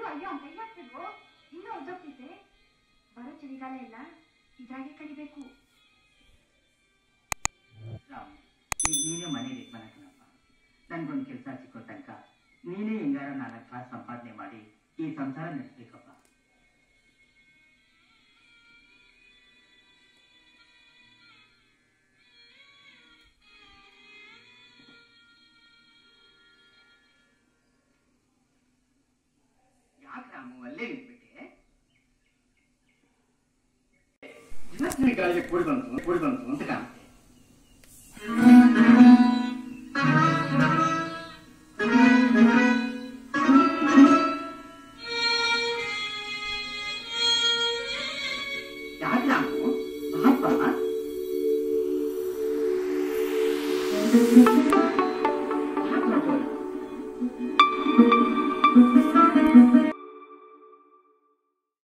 ಅಯ್ಯೋ ಅಂತ ಯಾಕಿದ್ವು ಇನ್ನೂ ಒದ್ದೋಗ್ತಿದ್ದೆ ಬರೋ ಚಳಿಗಾಲ ಎಲ್ಲ ಇದಾಗೆ ಕಳಿಬೇಕು ರಾಮ್ ಈಗ ನೀನೇ ಮನೇಲಿ ಯಜಮಾನ ಕಣಪ್ಪ ನನ್ಗೊಂದು ಕೆಲಸ ಸಿಕ್ಕೋ ತನಕ ನೀನೇ ಹೆಂಗಾರ ನಾಲ್ಕು ಕಾಸು ಸಂಪಾದನೆ ಮಾಡಿ ಈ ಸಂಸಾರ ನಡೆಸ್ಬೇಕಪ್ಪ ಯಾಕೆ ರಾಮು ಅಲ್ಲೇ ನಿಂತ್ಬಿಟ್ಟೆ ದಿನಕ್ಕೆ ಗಾಳಿಗೆ ಕೂಡಿ ಬಂತು ಕೂಡಿ ಬಂತು ಅಂತ ಕಾಣುತ್ತೆ ಯಾಕೆ ರಾಮು ಪಾಪ